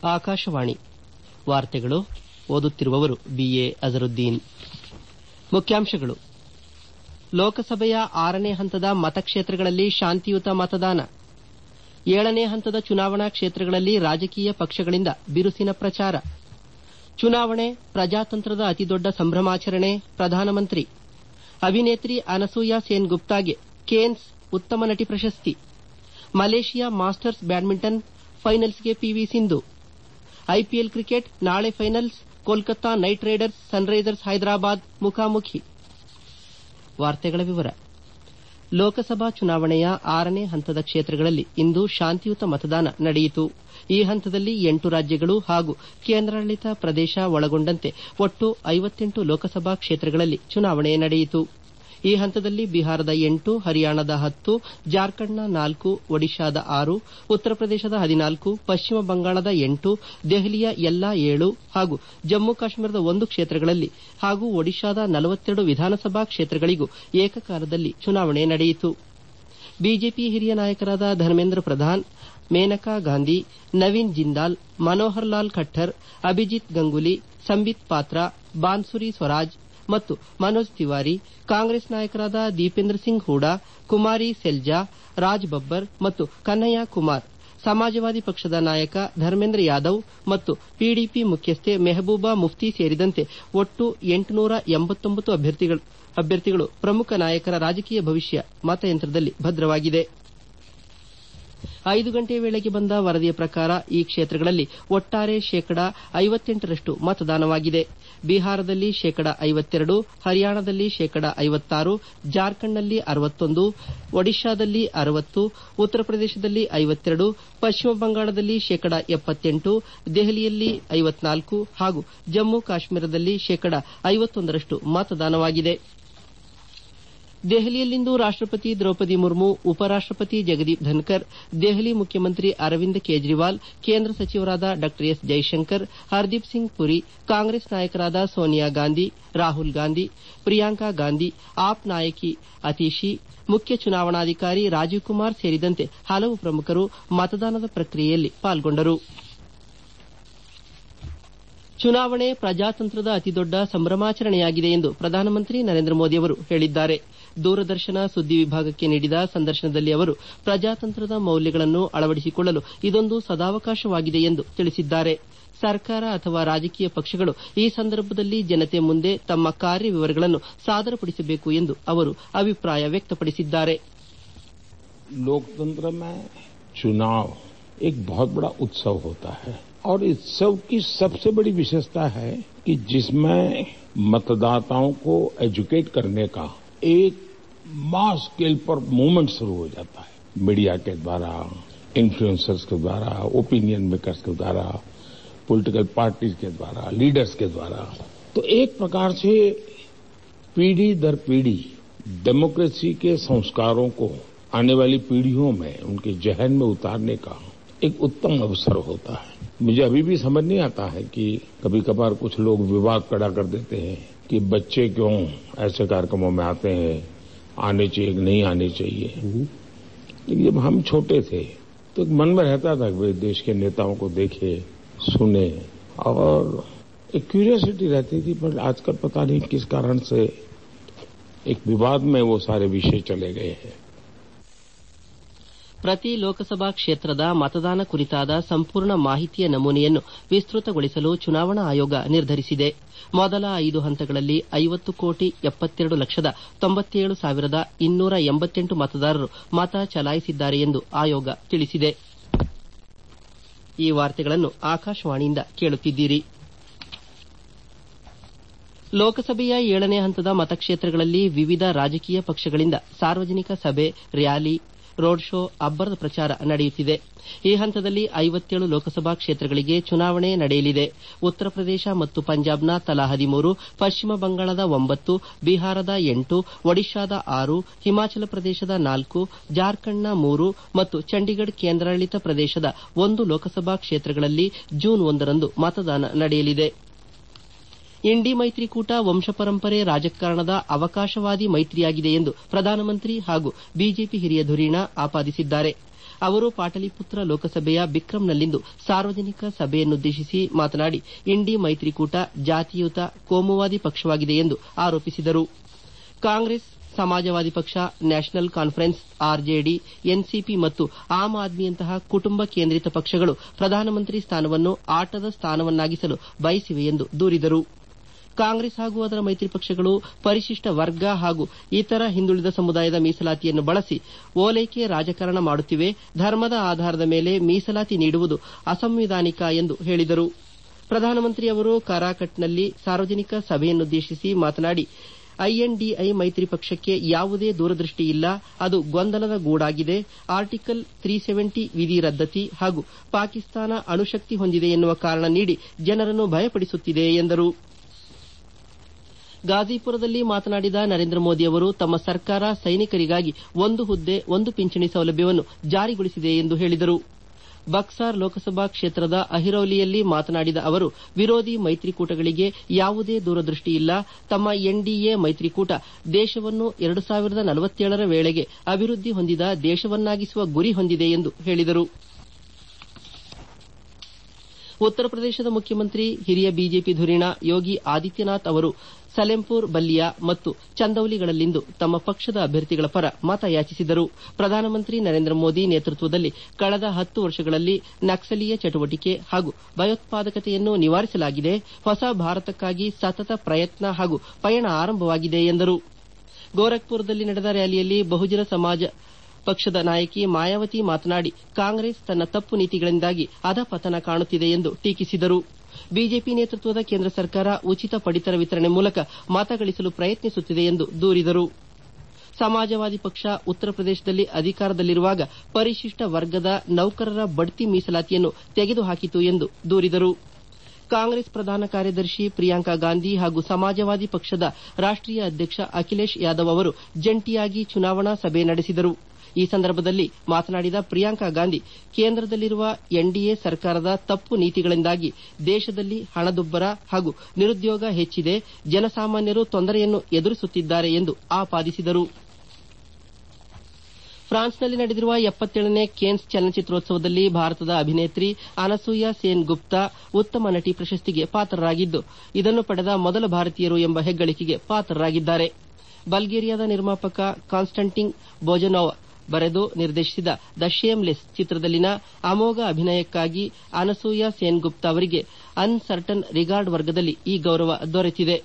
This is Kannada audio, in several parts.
ಆಕಾಶವಾಣಿ ವಾರ್ತೆಗಳು ಓದುತ್ತಿರುವವರು ಬಿಎ ಅಜರುದ್ದೀನ್ ಮುಖ್ಯಾಂಶಗಳು ಲೋಕಸಭೆಯ ಆರನೇ ಹಂತದ ಮತಕ್ಷೇತ್ರಗಳಲ್ಲಿ ಶಾಂತಿಯುತ ಮತದಾನ ಏಳನೇ ಹಂತದ ಚುನಾವಣಾ ಕ್ಷೇತ್ರಗಳಲ್ಲಿ ರಾಜಕೀಯ ಪಕ್ಷಗಳಿಂದ ಬಿರುಸಿನ ಪ್ರಚಾರ ಚುನಾವಣೆ ಪ್ರಜಾತಂತ್ರದ ಅತಿದೊಡ್ಡ ಸಂಭ್ರಮಾಚರಣೆ ಪ್ರಧಾನಮಂತ್ರಿ ಅಭಿನೇತ್ರಿ ಅನಸೂಯ ಸೇನ್ ಗುಪ್ತಾಗೆ ಕೇನ್ಸ್ ಉತ್ತಮ ನಟಿ ಪ್ರಶಸ್ತಿ ಮಲೇಷಿಯಾ ಮಾಸ್ಟರ್ಸ್ ಬ್ಯಾಡ್ಮಿಂಟನ್ ಫೈನಲ್ಸ್ಗೆ ಪಿವಿ ಸಿಂಧು ಐಪಿಎಲ್ ಕ್ರಿಕೆಟ್ ನಾಳೆ finals Kolkata Knight Riders Sunrisers Hyderabad ಮುಖಾಮುಖಿ ಲೋಕಸಭಾ ಚುನಾವಣೆಯ ಆರನೇ ಹಂತದ ಕ್ಷೇತ್ರಗಳಲ್ಲಿ ಇಂದು ಶಾಂತಿಯುತ ಮತದಾನ ನಡೆಯಿತು ಈ ಹಂತದಲ್ಲಿ ಎಂಟು ರಾಜ್ಯಗಳು ಹಾಗೂ ಕೇಂದ್ರಾಡಳಿತ ಪ್ರದೇಶ ಒಳಗೊಂಡಂತೆ ಒಟ್ಟು ಐವತ್ತೆಂಟು ಲೋಕಸಭಾ ಕ್ಷೇತ್ರಗಳಲ್ಲಿ ಚುನಾವಣೆ ನಡೆಯಿತು ಈ ಹಂತದಲ್ಲಿ ಬಿಹಾರದ ಎಂಟು ಹರಿಯಾಣದ ಹತ್ತು ಜಾರ್ಖಂಡ್ನ ನಾಲ್ಕು ಒಡಿಶಾದ ಆರು ಉತ್ತರ ಪ್ರದೇಶದ ಹದಿನಾಲ್ಕು ಪಶ್ಚಿಮ ಬಂಗಾಳದ ಎಂಟು ದೆಹಲಿಯ ಎಲ್ಲಾ ಏಳು ಹಾಗೂ ಜಮ್ಮು ಕಾಶ್ಮೀರದ ಒಂದು ಕ್ಷೇತ್ರಗಳಲ್ಲಿ ಹಾಗೂ ಒಡಿಶಾದ ನಲವತ್ತೆರಡು ವಿಧಾನಸಭಾ ಕ್ಷೇತ್ರಗಳಿಗೂ ಏಕಕಾಲದಲ್ಲಿ ಚುನಾವಣೆ ನಡೆಯಿತು ಬಿಜೆಪಿ ಹಿರಿಯ ನಾಯಕರಾದ ಧರ್ಮೇಂದ್ರ ಪ್ರಧಾನ್ ಮೇನಕಾ ಗಾಂಧಿ ನವೀನ್ ಜಿಂದಾಲ್ ಮನೋಹರ್ ಲಾಲ್ ಖಟ್ಟರ್ ಅಭಿಜಿತ್ ಗಂಗೂಲಿ ಸಂಬಿತ್ ಪಾತ್ರ ಬಾನ್ಸುರಿ ಸ್ವರಾಜ್ ಮತ್ತು ಮನೋಜ್ ತಿವಾರಿ ಕಾಂಗ್ರೆಸ್ ನಾಯಕರಾದ ದೀಪೇಂದ್ರ ಸಿಂಗ್ ಹೂಡಾ ಕುಮಾರಿ ಸೆಲ್ಜಾ ರಾಜ್ ಬಬ್ಬರ್ ಮತ್ತು ಕನ್ನಯ್ಯ ಕುಮಾರ್ ಸಮಾಜವಾದಿ ಪಕ್ಷದ ನಾಯಕ ಧರ್ಮೇಂದ್ರ ಯಾದವ್ ಮತ್ತು ಪಿಡಿಪಿ ಮುಖ್ಯಸ್ಥೆ ಮೆಹಬೂಬಾ ಮುಫ್ತಿ ಸೇರಿದಂತೆ ಒಟ್ಟು ಎಂಟುನೂರ ಎಂಬತ್ತೊಂಬತ್ತು ಅಭ್ಯರ್ಥಿಗಳು ಪ್ರಮುಖ ನಾಯಕರ ರಾಜಕೀಯ ಭವಿಷ್ಯ ಮತಯಂತ್ರದಲ್ಲಿ ಭದ್ರವಾಗಿದೆ ಐದು ಗಂಟೆ ವೇಳೆಗೆ ಬಂದ ವರದಿಯ ಪ್ರಕಾರ ಈ ಕ್ಷೇತ್ರಗಳಲ್ಲಿ ಒಟ್ಟಾರೆ ಶೇಕಡ ಐವತ್ತೆಂಟರಷ್ಟು ಮತದಾನವಾಗಿದೆ ಬಿಹಾರದಲ್ಲಿ ಶೇಕಡ ಐವತ್ತೆರಡು ಹರಿಯಾಣದಲ್ಲಿ ಶೇಕಡ ಐವತ್ತಾರು ಜಾರ್ಖಂಡ್ನಲ್ಲಿ ಅರವತ್ತೊಂದು ಒಡಿಶಾದಲ್ಲಿ ಅರವತ್ತು ಉತ್ತರ ಪ್ರದೇಶದಲ್ಲಿ ಐವತ್ತೆರಡು ಪಶ್ಚಿಮ ಬಂಗಾಳದಲ್ಲಿ ಶೇಕಡ ಎಪ್ಪತ್ತೆಂಟು ದೆಹಲಿಯಲ್ಲಿ ಐವತ್ನಾಲ್ಕು ಹಾಗೂ ಜಮ್ಮು ಕಾಶ್ಮೀರದಲ್ಲಿ ಶೇಕಡ ಐವತ್ತೊಂದರಷ್ಟು ಮತದಾನವಾಗಿದೆ ದೆಹಲಿಯಲ್ಲಿಂದು ರಾಷ್ಟಪತಿ ದ್ರೌಪದಿ ಮುರ್ಮು ಉಪರಾಷ್ಟಪತಿ ಜಗದೀಪ್ ಧನ್ಕರ್ ದೆಹಲಿ ಮುಖ್ಯಮಂತ್ರಿ ಅರವಿಂದ್ ಕೇಜ್ರಿವಾಲ್ ಕೇಂದ್ರ ಸಚಿವರಾದ ಡಾ ಎಸ್ ಜೈಶಂಕರ್ ಹರ್ದೀಪ್ ಸಿಂಗ್ ಪುರಿ ಕಾಂಗ್ರೆಸ್ ನಾಯಕರಾದ ಸೋನಿಯಾ ಗಾಂಧಿ ರಾಹುಲ್ ಗಾಂಧಿ ಪ್ರಿಯಾಂಕಾ ಗಾಂಧಿ ಆಪ್ ನಾಯಕಿ ಅತಿಶಿ ಮುಖ್ಯ ಚುನಾವಣಾಧಿಕಾರಿ ರಾಜೀವ್ ಕುಮಾರ್ ಸೇರಿದಂತೆ ಹಲವು ಪ್ರಮುಖರು ಮತದಾನದ ಪ್ರಕ್ರಿಯೆಯಲ್ಲಿ ಪಾಲ್ಗೊಂಡರು ಚುನಾವಣೆ ಪ್ರಜಾತಂತ್ರದ ಅತಿದೊಡ್ಡ ಸಂಭ್ರಮಾಚರಣೆಯಾಗಿದೆ ಎಂದು ಪ್ರಧಾನಮಂತ್ರಿ ನರೇಂದ್ರ ಮೋದಿ ಅವರು ಹೇಳಿದ್ದಾರೆ ದೂರದರ್ಶನ ಸುದ್ದಿ ವಿಭಾಗಕ್ಕೆ ನೀಡಿದ ಸಂದರ್ಶನದಲ್ಲಿ ಅವರು ಪ್ರಜಾತಂತ್ರದ ಮೌಲ್ಯಗಳನ್ನು ಅಳವಡಿಸಿಕೊಳ್ಳಲು ಇದೊಂದು ಸದಾವಕಾಶವಾಗಿದೆ ಎಂದು ತಿಳಿಸಿದ್ದಾರೆ ಸರ್ಕಾರ ಅಥವಾ ರಾಜಕೀಯ ಪಕ್ಷಗಳು ಈ ಸಂದರ್ಭದಲ್ಲಿ ಜನತೆ ಮುಂದೆ ತಮ್ಮ ಕಾರ್ಯವಿವರಗಳನ್ನು ಸಾದರಪಡಿಸಬೇಕು ಎಂದು ಅವರು ಅಭಿಪ್ರಾಯ ವ್ಯಕ್ತಪಡಿಸಿದ್ದಾರೆ लोकतंत्र में चुनाव एक बहुत बड़ा उत्सव होता है और इस उत्सव की सबसे बड़ी विशेषता है कि जिसमें मतदाताओं को एजुकेट करने का एक मास स्केल पर मूवमेंट शुरू हो जाता है मीडिया के द्वारा इन्फ्लुएंसर्स के द्वारा ओपिनियन मेकर्स के द्वारा पॉलिटिकल पार्टीज के द्वारा लीडर्स के द्वारा तो एक प्रकार से पीढ़ी दर पीढ़ी डेमोक्रेसी के संस्कारों को आने वाली पीढ़ियों में उनके जहन में उतारने का एक उत्तम अवसर होता है मुझे अभी भी समझ नहीं आता है कि कभी कभार कुछ लोग विवाद खड़ा कर देते हैं कि बच्चे क्यों ऐसे कार्यक्रमों में आते हैं आने चाहिए कि नहीं आने चाहिए लेकिन जब हम छोटे थे तो एक मन में रहता था कि देश के नेताओं को देखे सुने और एक क्यूरियोसिटी रहती थी पर आजकल पता नहीं किस कारण से एक विवाद में वो सारे विषय चले गए हैं ಪ್ರತಿ ಲೋಕಸಭಾ ಕ್ಷೇತ್ರದ ಮತದಾನ ಕುರಿತಾದ ಸಂಪೂರ್ಣ ಮಾಹಿತಿಯ ನಮೂನೆಯನ್ನು ವಿಸ್ತೃತಗೊಳಿಸಲು ಚುನಾವಣಾ ಆಯೋಗ ನಿರ್ಧರಿಸಿದೆ ಮೊದಲ ಐದು ಹಂತಗಳಲ್ಲಿ ಐವತ್ತು ಕೋಟಿ ಎಪ್ಪತ್ತೆರಡು ಲಕ್ಷದ ತೊಂಬತ್ತೇಳು ಸಾವಿರದ ಇನ್ನೂರ ಎಂಬತ್ತೆಂಟು ಮತದಾರರು ಮತ ಚಲಾಯಿಸಿದ್ದಾರೆ ಎಂದು ಆಯೋಗ ತಿಳಿಸಿದೆ ಈ ವಾರ್ತೆಗಳನ್ನು ಆಕಾಶವಾಣಿಯಿಂದ ಕೇಳುತ್ತಿದ್ದೀರಿ ಲೋಕಸಭೆಯ ಏಳನೇ ಹಂತದ ಮತಕ್ಷೇತ್ರಗಳಲ್ಲಿ ವಿವಿಧ ರಾಜಕೀಯ ಪಕ್ಷಗಳಿಂದ ಸಾರ್ವಜನಿಕ ಸಭೆ ರ್ಯಾಲಿ ರೋಡ್ ಶೋ ಅಬ್ಬರದ ಪ್ರಚಾರ ನಡೆಯುತ್ತಿದೆ ಈ ಹಂತದಲ್ಲಿ ಐವತ್ತೇಳು ಲೋಕಸಭಾ ಕ್ಷೇತ್ರಗಳಿಗೆ ಚುನಾವಣೆ ನಡೆಯಲಿದೆ ಉತ್ತರ ಪ್ರದೇಶ ಮತ್ತು ಪಂಜಾಬ್ನ ತಲಾ ಹದಿಮೂರು ಪಶ್ಚಿಮ ಬಂಗಾಳದ ಒಂಬತ್ತು ಬಿಹಾರದ ಎಂಟು ಒಡಿಶಾದ ಆರು ಹಿಮಾಚಲ ಪ್ರದೇಶದ ನಾಲ್ಕು ಜಾರ್ಖಂಡ್ನ ಮೂರು ಮತ್ತು ಚಂಡೀಗಢ ಕೇಂದ್ರಾಡಳಿತ ಪ್ರದೇಶದ ಒಂದು ಲೋಕಸಭಾ ಕ್ಷೇತ್ರಗಳಲ್ಲಿ ಜೂನ್ ಒಂದರಂದು ಮತದಾನ ನಡೆಯಲಿದೆ ಇಂಡಿ ಮೈತ್ರಿಕೂಟ ವಂಶಪರಂಪರೆ ರಾಜಕಾರಣದ ಅವಕಾಶವಾದಿ ಮೈತ್ರಿಯಾಗಿದೆ ಎಂದು ಪ್ರಧಾನಮಂತ್ರಿ ಹಾಗೂ ಬಿಜೆಪಿ ಹಿರಿಯ ಧುರೀಣ ಆಪಾದಿಸಿದ್ದಾರೆ ಅವರು ಪಾಟಲಿಪುತ್ರ ಲೋಕಸಭೆಯ ಬಿಕ್ರಂನಲ್ಲಿಂದು ಸಾರ್ವಜನಿಕ ಸಭೆಯನ್ನುದ್ದೇಶಿಸಿ ಮಾತನಾಡಿ ಇಂಡಿ ಮೈತ್ರಿಕೂಟ ಜಾತಿಯುತ ಕೋಮುವಾದಿ ಪಕ್ಷವಾಗಿದೆ ಎಂದು ಆರೋಪಿಸಿದರು ಕಾಂಗ್ರೆಸ್ ಸಮಾಜವಾದಿ ಪಕ್ಷ ನ್ಯಾಷನಲ್ ಕಾನ್ಫರೆನ್ಸ್ ಆರ್ಜೆಡಿ ಎನ್ಸಿಪಿ ಮತ್ತು ಆಮ್ ಆದ್ಮಿಯಂತಹ ಕುಟುಂಬ ಕೇಂದ್ರಿತ ಪಕ್ಷಗಳು ಪ್ರಧಾನಮಂತ್ರಿ ಸ್ಥಾನವನ್ನು ಆಟದ ಸ್ಥಾನವನ್ನಾಗಿಸಲು ಬಯಸಿವೆ ಎಂದು ದೂರಿದರು ಕಾಂಗ್ರೆಸ್ ಹಾಗೂ ಅದರ ಮೈತ್ರಿ ಪಕ್ಷಗಳು ಪರಿಶಿಷ್ಟ ವರ್ಗ ಹಾಗೂ ಇತರ ಹಿಂದುಳಿದ ಸಮುದಾಯದ ಮೀಸಲಾತಿಯನ್ನು ಬಳಸಿ ಓಲೈಕೆ ರಾಜಕಾರಣ ಮಾಡುತ್ತಿವೆ ಧರ್ಮದ ಆಧಾರದ ಮೇಲೆ ಮೀಸಲಾತಿ ನೀಡುವುದು ಅಸಂವಿಧಾನಿಕ ಎಂದು ಹೇಳಿದರು ಪ್ರಧಾನಮಂತ್ರಿ ಅವರು ಕಾರಾಕಟ್ನಲ್ಲಿ ಸಾರ್ವಜನಿಕ ಸಭೆಯನ್ನುದ್ದೇಶಿಸಿ ಮಾತನಾಡಿ ಐಎನ್ಡಿಐ ಮೈತ್ರಿ ಪಕ್ಷಕ್ಕೆ ಯಾವುದೇ ದೂರದೃಷ್ಟಿ ಇಲ್ಲ ಅದು ಗೊಂದಲದ ಗೂಡಾಗಿದೆ ಆರ್ಟಿಕಲ್ ತ್ರೀ ಸೆವೆಂಟಿ ವಿಧಿ ರದ್ದತಿ ಹಾಗೂ ಪಾಕಿಸ್ತಾನ ಅಣುಶಕ್ತಿ ಹೊಂದಿದೆ ಎನ್ನುವ ಕಾರಣ ನೀಡಿ ಜನರನ್ನು ಭಯಪಡಿಸುತ್ತಿದೆ ಎಂದರು ಗಾಜಿಪುರದಲ್ಲಿ ಮಾತನಾಡಿದ ನರೇಂದ್ರ ಮೋದಿ ಅವರು ತಮ್ಮ ಸರ್ಕಾರ ಸೈನಿಕರಿಗಾಗಿ ಒಂದು ಹುದ್ದೆ ಒಂದು ಪಿಂಚಣಿ ಸೌಲಭ್ಯವನ್ನು ಜಾರಿಗೊಳಿಸಿದೆ ಎಂದು ಹೇಳಿದರು ಬಕ್ಸಾರ್ ಲೋಕಸಭಾ ಕ್ಷೇತ್ರದ ಅಹಿರೌಲಿಯಲ್ಲಿ ಮಾತನಾಡಿದ ಅವರು ವಿರೋಧಿ ಮೈತ್ರಿಕೂಟಗಳಿಗೆ ಯಾವುದೇ ದೂರದೃಷ್ಟಿ ಇಲ್ಲ ತಮ್ಮ ಎನ್ಡಿಎ ಮೈತ್ರಿಕೂಟ ದೇಶವನ್ನು ಎರಡು ಸಾವಿರದ ನಲವತ್ತೇಳರ ವೇಳೆಗೆ ಅಭಿವೃದ್ಧಿ ಹೊಂದಿದ ದೇಶವನ್ನಾಗಿಸುವ ಗುರಿ ಹೊಂದಿದೆ ಎಂದು ಹೇಳಿದರು ಉತ್ತರ ಪ್ರದೇಶದ ಮುಖ್ಯಮಂತ್ರಿ ಹಿರಿಯ ಬಿಜೆಪಿ ಧುರೀಣ ಯೋಗಿ ಆದಿತ್ಯನಾಥ್ ಅವರು ಸಲೆಂಪುರ್ ಬಲ್ಲಿಯಾ ಮತ್ತು ಚಂದೌಲಿಗಳಲ್ಲಿಂದು ತಮ್ಮ ಪಕ್ಷದ ಅಭ್ಯರ್ಥಿಗಳ ಪರ ಮತಯಾಚಿಸಿದರು ಪ್ರಧಾನಮಂತ್ರಿ ನರೇಂದ್ರ ಮೋದಿ ನೇತೃತ್ವದಲ್ಲಿ ಕಳೆದ ಹತ್ತು ವರ್ಷಗಳಲ್ಲಿ ನಕ್ಸಲೀಯ ಚಟುವಟಿಕೆ ಹಾಗೂ ಭಯೋತ್ಪಾದಕತೆಯನ್ನು ನಿವಾರಿಸಲಾಗಿದೆ ಹೊಸ ಭಾರತಕ್ಕಾಗಿ ಸತತ ಪ್ರಯತ್ನ ಹಾಗೂ ಪಯಣ ಆರಂಭವಾಗಿದೆ ಎಂದರು ಗೋರಖ್ಪುರದಲ್ಲಿ ನಡೆದ ರ್ಯಾಲಿಯಲ್ಲಿ ಬಹುಜನ ಸಮಾಜ ಪಕ್ಷದ ನಾಯಕಿ ಮಾಯಾವತಿ ಮಾತನಾಡಿ ಕಾಂಗ್ರೆಸ್ ತನ್ನ ತಪ್ಪು ನೀತಿಗಳಿಂದಾಗಿ ಅಧಪತನ ಕಾಣುತ್ತಿದೆ ಎಂದು ಟೀಕಿಸಿದರು ಬಿಜೆಪಿ ನೇತೃತ್ವದ ಕೇಂದ್ರ ಸರ್ಕಾರ ಉಚಿತ ಪಡಿತರ ವಿತರಣೆ ಮೂಲಕ ಮತ ಗಳಿಸಲು ಪ್ರಯತ್ನಿಸುತ್ತಿದೆ ಎಂದು ದೂರಿದರು ಸಮಾಜವಾದಿ ಪಕ್ಷ ಉತ್ತರ ಪ್ರದೇಶದಲ್ಲಿ ಅಧಿಕಾರದಲ್ಲಿರುವಾಗ ಪರಿಶಿಷ್ಟ ವರ್ಗದ ನೌಕರರ ಬಡ್ತಿ ಮೀಸಲಾತಿಯನ್ನು ತೆಗೆದುಹಾಕಿತು ಎಂದು ದೂರಿದರು ಕಾಂಗ್ರೆಸ್ ಪ್ರಧಾನ ಕಾರ್ಯದರ್ಶಿ ಪ್ರಿಯಾಂಕಾ ಗಾಂಧಿ ಹಾಗೂ ಸಮಾಜವಾದಿ ಪಕ್ಷದ ರಾಷ್ಟೀಯ ಅಧ್ಯಕ್ಷ ಅಖಿಲೇಶ್ ಯಾದವ್ ಅವರು ಜಂಟಿಯಾಗಿ ಚುನಾವಣಾ ಸಭೆ ನಡೆಸಿದರು ಈ ಸಂದರ್ಭದಲ್ಲಿ ಮಾತನಾಡಿದ ಪ್ರಿಯಾಂಕಾ ಗಾಂಧಿ ಕೇಂದ್ರದಲ್ಲಿರುವ ಎನ್ಡಿಎ ಸರ್ಕಾರದ ತಪ್ಪು ನೀತಿಗಳಿಂದಾಗಿ ದೇಶದಲ್ಲಿ ಹಣದುಬ್ಬರ ಹಾಗೂ ನಿರುದ್ಯೋಗ ಹೆಚ್ಚಿದೆ ಜನಸಾಮಾನ್ಯರು ತೊಂದರೆಯನ್ನು ಎದುರಿಸುತ್ತಿದ್ದಾರೆ ಎಂದು ಆಪಾದಿಸಿದರು ಫ್ರಾನ್ಸ್ನಲ್ಲಿ ನಡೆದಿರುವ ಎಪ್ಪತ್ತೇಳನೇ ಕೇನ್ಸ್ ಚಲನಚಿತ್ರೋತ್ಸವದಲ್ಲಿ ಭಾರತದ ಅಭಿನೇತ್ರಿ ಅನಸೂಯ ಸೇನ್ ಗುಪ್ತಾ ಉತ್ತಮ ನಟಿ ಪ್ರಶಸ್ತಿಗೆ ಪಾತ್ರರಾಗಿದ್ದು ಇದನ್ನು ಪಡೆದ ಮೊದಲ ಭಾರತೀಯರು ಎಂಬ ಹೆಗ್ಗಳಿಕೆಗೆ ಪಾತ್ರರಾಗಿದ್ದಾರೆ ಬಲ್ಗೇರಿಯಾದ ನಿರ್ಮಾಪಕ ಕಾನ್ಸ್ಟಂಟಿನ್ ಬೋಜನೋವ್ ಬರೆದು ನಿರ್ದೇಶಿಸಿದ ದ ಶೇಮ್ಲೆಸ್ ಚಿತ್ರದಲ್ಲಿನ ಅಮೋಘ ಅಭಿನಯಕ್ಕಾಗಿ ಅನಸೂಯ ಸೇನ್ ಗುಪ್ತಾ ಅವರಿಗೆ ಅನ್ಸರ್ಟನ್ ರಿಗಾರ್ಡ್ ವರ್ಗದಲ್ಲಿ ಈ ಗೌರವ ದೊರೆತಿದೆ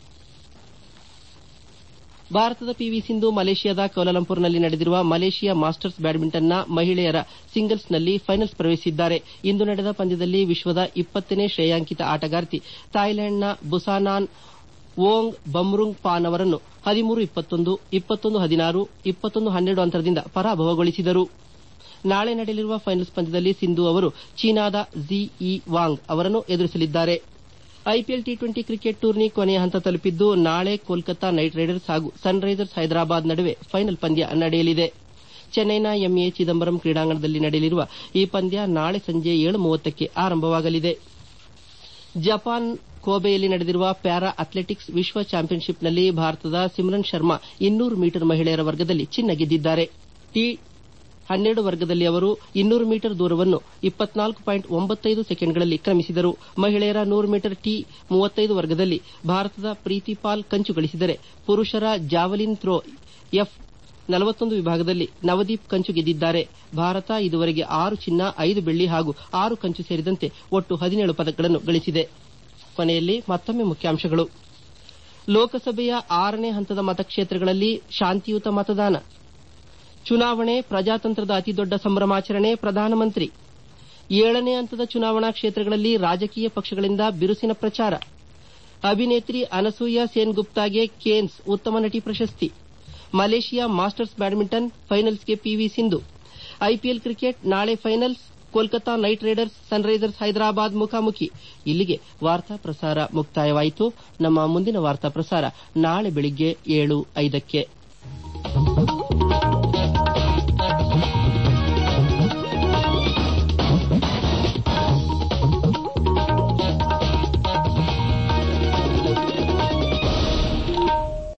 ಭಾರತದ ಪಿವಿ ಸಿಂಧು ಮಲೇಷಿಯಾದ ಕೌಲಾಲಂಪುರ್ನಲ್ಲಿ ನಡೆದಿರುವ ಮಲೇಷಿಯಾ ಮಾಸ್ಟರ್ಸ್ ಬ್ಯಾಡ್ಮಿಂಟನ್ನ ಮಹಿಳೆಯರ ಸಿಂಗಲ್ಸ್ನಲ್ಲಿ ಫೈನಲ್ಸ್ ಪ್ರವೇಶಿಸಿದ್ದಾರೆ ಇಂದು ನಡೆದ ಪಂದ್ಯದಲ್ಲಿ ವಿಶ್ವದ ಇಪ್ಪತ್ತನೇ ಶ್ರೇಯಾಂಕಿತ ಆಟಗಾರ್ತಿ ಥಾಯ್ಲೆಂಡ್ನ ಬುಸಾನಾನ್ ಓಂಗ್ ಬಮ್ರುಂಗ್ ಪಾನ್ ಅವರನ್ನು ಹದಿಮೂರು ಇಪ್ಪತ್ತೊಂದು ಇಪ್ಪತ್ತೊಂದು ಹದಿನಾರು ಇಪ್ಪತ್ತೊಂದು ಹನ್ನೆರಡು ಅಂತರದಿಂದ ಪರಾಭವಗೊಳಿಸಿದರು ನಾಳೆ ನಡೆಯಲಿರುವ ಫೈನಲ್ಸ್ ಪಂದ್ಯದಲ್ಲಿ ಸಿಂಧು ಅವರು ಚೀನಾದ ಝಿ ವಾಂಗ್ ಅವರನ್ನು ಎದುರಿಸಲಿದ್ದಾರೆ ಐಪಿಎಲ್ ಟಿ ಟ್ವೆಂಟಿ ಕ್ರಿಕೆಟ್ ಟೂರ್ನಿ ಕೊನೆಯ ಹಂತ ತಲುಪಿದ್ದು ನಾಳೆ ಕೋಲ್ಕತಾ ನೈಟ್ ರೈಡರ್ಸ್ ಹಾಗೂ ಸನ್ ರೈಸರ್ಸ್ ಹೈದರಾಬಾದ್ ನಡುವೆ ಫೈನಲ್ ಪಂದ್ಯ ನಡೆಯಲಿದೆ ಚೆನ್ನೈನ ಎಂಎ ಚಿದಂಬರಂ ಕ್ರೀಡಾಂಗಣದಲ್ಲಿ ನಡೆಯಲಿರುವ ಈ ಪಂದ್ಯ ನಾಳೆ ಸಂಜೆ ಏಳು ಮೂವತ್ತಕ್ಕೆ ಆರಂಭವಾಗಲಿದೆ ಜಪಾನ್ ಕೋಬೆಯಲ್ಲಿ ನಡೆದಿರುವ ಪ್ಯಾರಾ ಅಥ್ಲೆಟಿಕ್ಸ್ ವಿಶ್ವ ಚಾಂಪಿಯನ್ಶಿಪ್ನಲ್ಲಿ ಭಾರತದ ಸಿಮ್ರನ್ ಶರ್ಮಾ ಇನ್ನೂರು ಮೀಟರ್ ಮಹಿಳೆಯರ ವರ್ಗದಲ್ಲಿ ಚಿನ್ನ ಗೆದ್ದಿದ್ದಾರೆ ಟಿ ಹನ್ನೆರಡು ವರ್ಗದಲ್ಲಿ ಅವರು ಇನ್ನೂರು ಮೀಟರ್ ದೂರವನ್ನು ಇಪ್ಪತ್ನಾಲ್ಕು ಪಾಯಿಂಟ್ ಒಂಬತ್ತೈದು ಸೆಕೆಂಡ್ಗಳಲ್ಲಿ ಕ್ರಮಿಸಿದರು ಮಹಿಳೆಯರ ನೂರು ಮೀಟರ್ ಟಿ ಮೂವತ್ತೈದು ವರ್ಗದಲ್ಲಿ ಭಾರತದ ಪ್ರೀತಿ ಪಾಲ್ ಕಂಚು ಗಳಿಸಿದರೆ ಪುರುಷರ ಜಾವಲಿನ್ ಥ್ರೋ ಎಫ್ ನಲವತ್ತೊಂದು ವಿಭಾಗದಲ್ಲಿ ನವದೀಪ್ ಕಂಚು ಗೆದ್ದಿದ್ದಾರೆ ಭಾರತ ಇದುವರೆಗೆ ಆರು ಚಿನ್ನ ಐದು ಬೆಳ್ಳಿ ಹಾಗೂ ಆರು ಕಂಚು ಸೇರಿದಂತೆ ಒಟ್ಟು ಹದಿನೇಳು ಪದಕಗಳನ್ನು ಗಳಿಸಿದೆ ಕೊನೆಯಲ್ಲಿ ಮತ್ತೊಮ್ಮೆ ಮುಖ್ಯಾಂಶಗಳು ಲೋಕಸಭೆಯ ಆರನೇ ಹಂತದ ಮತಕ್ಷೇತ್ರಗಳಲ್ಲಿ ಶಾಂತಿಯುತ ಮತದಾನ ಚುನಾವಣೆ ಪ್ರಜಾತಂತ್ರದ ಅತಿದೊಡ್ಡ ಸಂಭ್ರಮಾಚರಣೆ ಪ್ರಧಾನಮಂತ್ರಿ ಏಳನೇ ಹಂತದ ಚುನಾವಣಾ ಕ್ಷೇತ್ರಗಳಲ್ಲಿ ರಾಜಕೀಯ ಪಕ್ಷಗಳಿಂದ ಬಿರುಸಿನ ಪ್ರಚಾರ ಅಭಿನೇತ್ರಿ ಅನಸೂಯ ಸೇನ್ ಗುಪ್ತಾಗೆ ಕೇನ್ಸ್ ಉತ್ತಮ ನಟಿ ಪ್ರಶಸ್ತಿ ಮಲೇಷಿಯಾ ಮಾಸ್ಟರ್ಸ್ ಬ್ಯಾಡ್ಮಿಂಟನ್ ಫೈನಲ್ಸ್ಗೆ ಪಿವಿ ಸಿಂಧು ಐಪಿಎಲ್ ಕ್ರಿಕೆಟ್ ನಾಳೆ finals Kolkata Knight Riders Sunrisers Hyderabad ಮುಖಾಮುಖಿ ಇಲ್ಲಿಗೆ ವಾರ್ತಾ ಪ್ರಸಾರ ಮುಕ್ತಾಯವಾಯಿತು ನಮ್ಮ ಮುಂದಿನ ವಾರ್ತಾ ಪ್ರಸಾರ ನಾಳೆ ಬೆಳಿಗ್ಗೆ ಏಳು ಐದಕ್ಕೆ